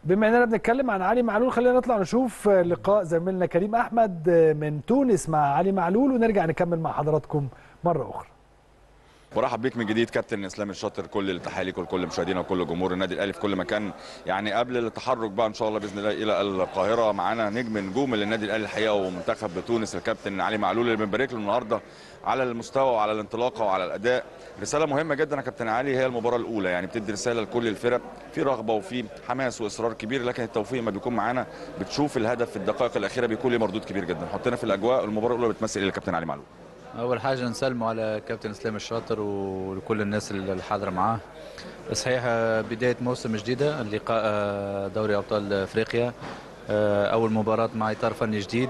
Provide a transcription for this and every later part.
بما اننا بنتكلم عن علي معلول خلينا نطلع نشوف لقاء زميلنا كريم احمد من تونس مع علي معلول ونرجع نكمل مع حضراتكم مره اخرى برحب بيك من جديد كابتن اسلام الشاطر كل التحيه ليك ولكل مشاهدينا وكل جمهور النادي الاهلي في كل مكان يعني قبل التحرك بقى ان شاء الله باذن الله الى القاهره معانا نجم نجوم للنادي الاهلي الحقيقه ومنتخب تونس الكابتن علي معلول اللي بنبارك له النهارده على المستوى وعلى الانطلاقه وعلى الاداء رساله مهمه جدا يا كابتن علي هي المباراه الاولى يعني بتدي رساله لكل الفرق في رغبه وفي حماس واصرار كبير لكن التوفيق ما بيكون معانا بتشوف الهدف في الدقائق الاخيره بيكون له مردود كبير جدا حطينا في الاجواء المباراه الاولى بتمثل ايه الكابتن علي معلول اول حاجه نسلموا على كابتن اسلام الشاطر ولكل الناس اللي حاضره معاه صحيح بدايه موسم جديده اللقاء دوري ابطال افريقيا اول مباراه مع اطار فني جديد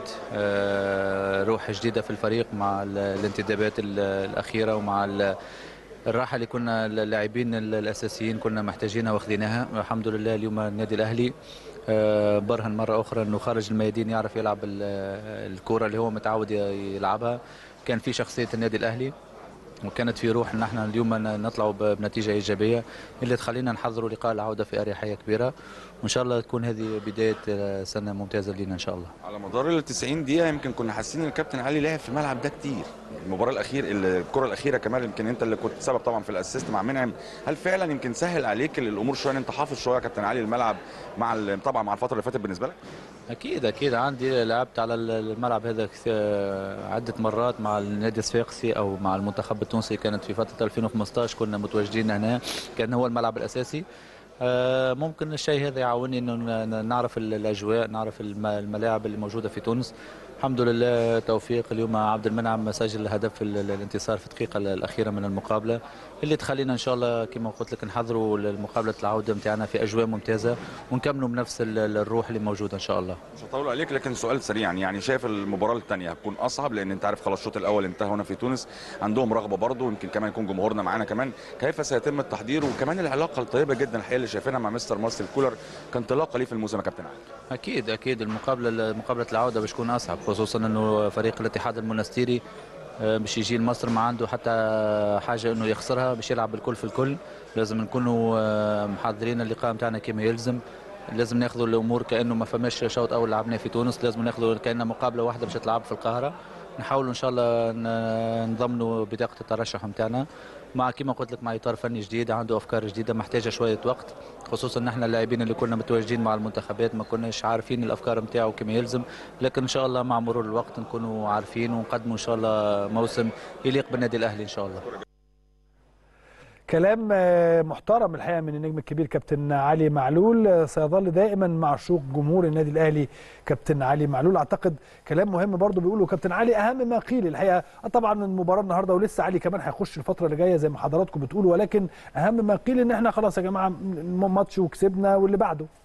روح جديده في الفريق مع الانتدابات الاخيره ومع الراحه اللي كنا اللاعبين الاساسيين كنا محتاجينها واخذيناها الحمد لله اليوم النادي الاهلي برهن مره اخرى انه خارج الميادين يعرف يلعب الكره اللي هو متعود يلعبها كان في شخصيه النادي الاهلي وكانت في روح ان احنا اليوم نطلعوا بنتيجه ايجابيه اللي تخلينا نحضروا لقاء العوده في اريحيه كبيره وان شاء الله تكون هذه بدايه سنه ممتازه لنا ان شاء الله. على مدار ال 90 دقيقه يمكن كنا حاسين ان الكابتن علي لعب في الملعب ده كتير. المباراه الاخير الكره الاخيره كمان يمكن انت اللي كنت سبب طبعا في الاسيست مع منعم هل فعلا يمكن سهل عليك الامور شويه ان انت حافظ شويه يا كابتن علي الملعب مع طبعا مع الفتره اللي فاتت بالنسبه لك؟ اكيد اكيد عندي لعبت على الملعب هذا عده مرات مع النادي الصفاقسي او مع المنتخب التونسي كانت في فتره 2015 كنا متواجدين هنا كان هو الملعب الاساسي ممكن الشيء هذا يعاوني انه نعرف الاجواء نعرف الملاعب اللي موجوده في تونس الحمد لله توفيق اليوم عبد المنعم سجل هدف الانتصار في الدقيقه الاخيره من المقابله اللي تخلينا ان شاء الله كما قلت لك نحضروا مقابله العوده نتاعنا في اجواء ممتازه ونكملوا بنفس الروح اللي موجوده ان شاء الله. مش هطول عليك لكن سؤال سريع يعني شايف المباراه الثانيه هتكون اصعب لان انت عارف خلاص الشوط الاول انتهى هنا في تونس عندهم رغبه برضه يمكن كمان يكون جمهورنا معانا كمان كيف سيتم التحضير وكمان العلاقه الطيبه جدا الحقيقه اللي شايفينها مع مستر مارسيل كولر كانطلاقه ليه في الموسم يا كابتن علي. اكيد اكيد المقابله مقابله العوده باش تكون اصعب خصوصا انه فريق الاتحاد المنستيري باش يجي لمصر ما عنده حتى حاجه انه يخسرها باش يلعب الكل في الكل لازم نكونوا محضرين اللقاء نتاعنا كما يلزم لازم ناخذوا الامور كانه ما فماش شوط اول لعبناه في تونس لازم ناخذوا كانها مقابله واحده باش تلعب في القاهره نحاولوا ان شاء الله نضمنوا بطاقه الترشح نتاعنا مع كما قلت لك مع اطار فني جديد عنده افكار جديده محتاجه شويه وقت خصوصا ان احنا اللاعبين اللي كنا متواجدين مع المنتخبات ما كناش عارفين الافكار نتاعو كما يلزم لكن ان شاء الله مع مرور الوقت نكونوا عارفين ونقدموا ان شاء الله موسم يليق بالنادي الاهلي ان شاء الله كلام محترم الحقيقه من النجم الكبير كابتن علي معلول سيظل دائما معشوق جمهور النادي الاهلي كابتن علي معلول اعتقد كلام مهم برضه بيقوله كابتن علي اهم ما قيل الحقيقه طبعا المباراه النهارده ولسه علي كمان هيخش الفتره اللي جايه زي ما حضراتكم بتقولوا ولكن اهم ما قيل ان احنا خلاص يا جماعه ماتش وكسبنا واللي بعده